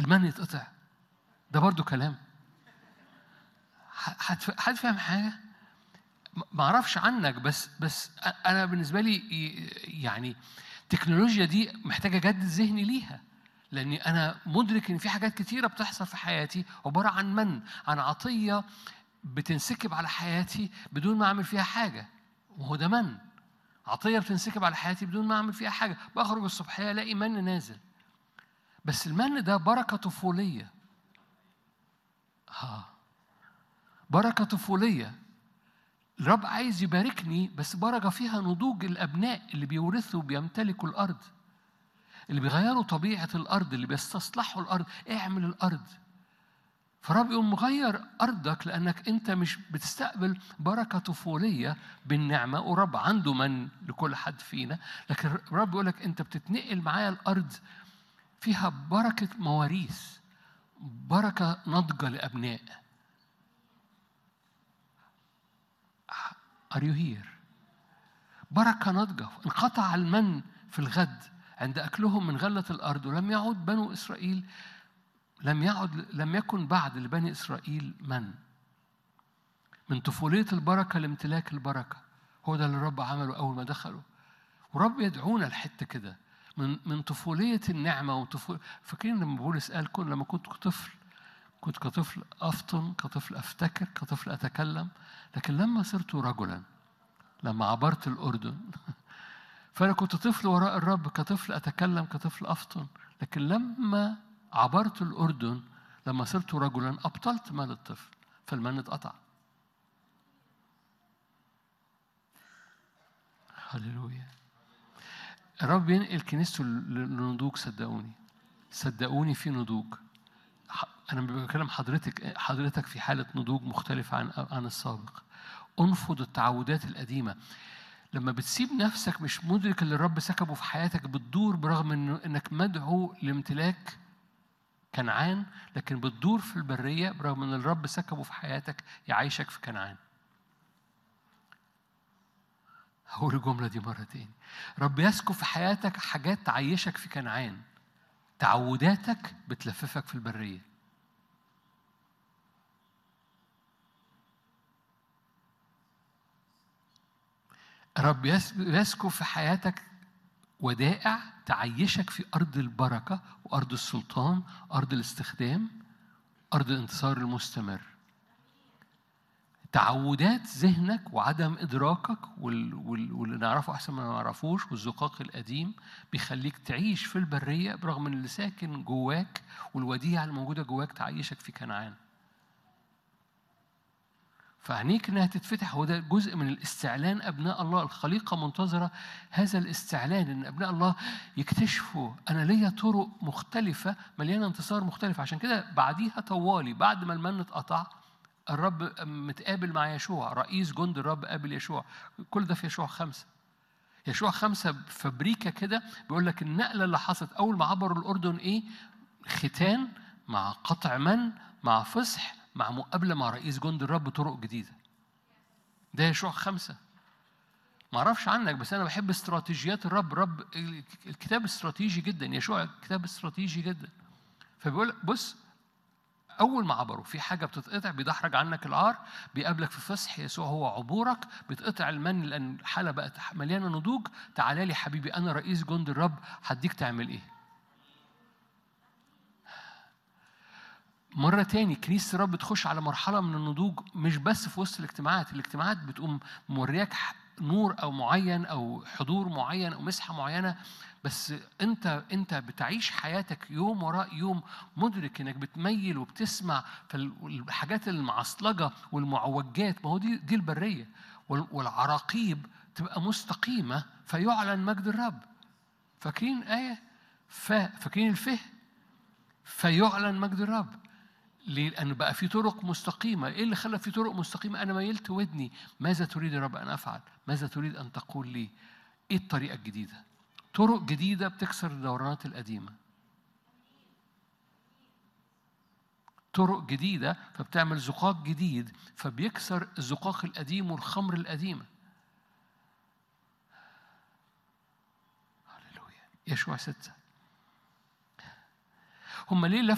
المن يتقطع ده برضو كلام حد حد فاهم حاجه ما اعرفش عنك بس بس انا بالنسبه لي يعني التكنولوجيا دي محتاجه اجدد ذهني ليها لاني انا مدرك ان في حاجات كتيره بتحصل في حياتي عباره عن من عن عطيه بتنسكب على حياتي بدون ما اعمل فيها حاجه وهو ده من عطيه بتنسكب على حياتي بدون ما اعمل فيها حاجه بخرج الصبحيه الاقي من نازل بس المن ده بركه طفوليه ها بركه طفوليه الرب عايز يباركني بس بركه فيها نضوج الابناء اللي بيورثوا وبيمتلكوا الارض اللي بيغيروا طبيعه الارض اللي بيستصلحوا الارض اعمل الارض فرب يقوم مغير ارضك لانك انت مش بتستقبل بركه طفوليه بالنعمه ورب عنده من لكل حد فينا لكن الرب بيقول لك انت بتتنقل معايا الارض فيها بركه مواريث بركه ناضجه لابناء Are you here؟ بركة ناضجة انقطع المن في الغد عند أكلهم من غلة الأرض ولم يعد بنو إسرائيل لم يعد لم يكن بعد لبني إسرائيل من من طفولية البركة لامتلاك البركة هو ده اللي الرب عمله أول ما دخلوا ورب يدعونا لحتة كده من من طفولية النعمة وطفول فاكرين لما بولس قال كن لما كنت طفل كنت كطفل أفطن كطفل أفتكر كطفل أتكلم لكن لما صرت رجلا لما عبرت الأردن فأنا كنت طفل وراء الرب كطفل أتكلم كطفل أفطن لكن لما عبرت الأردن لما صرت رجلا أبطلت مال الطفل فالمن اتقطع هللويا الرب ينقل كنيسته للنضوج صدقوني صدقوني في نضوج أنا بكلم حضرتك حضرتك في حالة نضوج مختلفة عن عن السابق. انفض التعودات القديمة. لما بتسيب نفسك مش مدرك اللي الرب سكبه في حياتك بتدور برغم إنه إنك مدعو لامتلاك كنعان لكن بتدور في البرية برغم إن الرب سكبه في حياتك يعيشك في كنعان. هقول الجملة دي مرة تاني. رب يسكب في حياتك حاجات تعيشك في كنعان. تعوداتك بتلففك في البريه رب يسكب في حياتك ودائع تعيشك في أرض البركة وأرض السلطان أرض الاستخدام أرض الانتصار المستمر تعودات ذهنك وعدم إدراكك واللي نعرفه أحسن ما نعرفوش والزقاق القديم بيخليك تعيش في البرية برغم إن اللي ساكن جواك والوديعة الموجودة جواك تعيشك في كنعان فعينيك انها تتفتح هو ده جزء من الاستعلان ابناء الله الخليقه منتظره هذا الاستعلان ان ابناء الله يكتشفوا انا ليا طرق مختلفه مليانه انتصار مختلف عشان كده بعديها طوالي بعد ما المن اتقطع الرب متقابل مع يشوع رئيس جند الرب قابل يشوع كل ده في يشوع خمسة يشوع خمسة فبريكة كده بيقول لك النقلة اللي حصلت أول ما عبروا الأردن إيه ختان مع قطع من مع فصح مع مقابلة مع رئيس جند الرب طرق جديدة ده يشوع خمسة ما اعرفش عنك بس انا بحب استراتيجيات الرب رب الكتاب استراتيجي جدا يشوع كتاب استراتيجي جدا فبيقول بص أول ما عبروا في حاجة بتتقطع بيدحرج عنك العار بيقابلك في فصح يسوع هو عبورك بتقطع المن لأن الحالة بقت مليانة نضوج تعالى لي حبيبي أنا رئيس جند الرب هديك تعمل إيه مرة تاني كنيسة الرب بتخش على مرحلة من النضوج مش بس في وسط الاجتماعات، الاجتماعات بتقوم مورياك نور أو معين أو حضور معين أو مسحة معينة بس أنت أنت بتعيش حياتك يوم وراء يوم مدرك إنك بتميل وبتسمع فالحاجات المعصلجة والمعوجات ما هو دي دي البرية والعراقيب تبقى مستقيمة فيعلن مجد الرب. فاكرين آية؟ ف فاكرين الفه؟ فيعلن مجد الرب. ليه؟ لأن بقى في طرق مستقيمة، إيه اللي خلى في طرق مستقيمة؟ أنا ميلت ودني، ماذا تريد يا رب أن أفعل؟ ماذا تريد أن تقول لي؟ إيه الطريقة الجديدة؟ طرق جديدة بتكسر الدورانات القديمة. طرق جديدة فبتعمل زقاق جديد فبيكسر الزقاق القديم والخمر القديمة. هللويا. يشوع ستة. هم ليه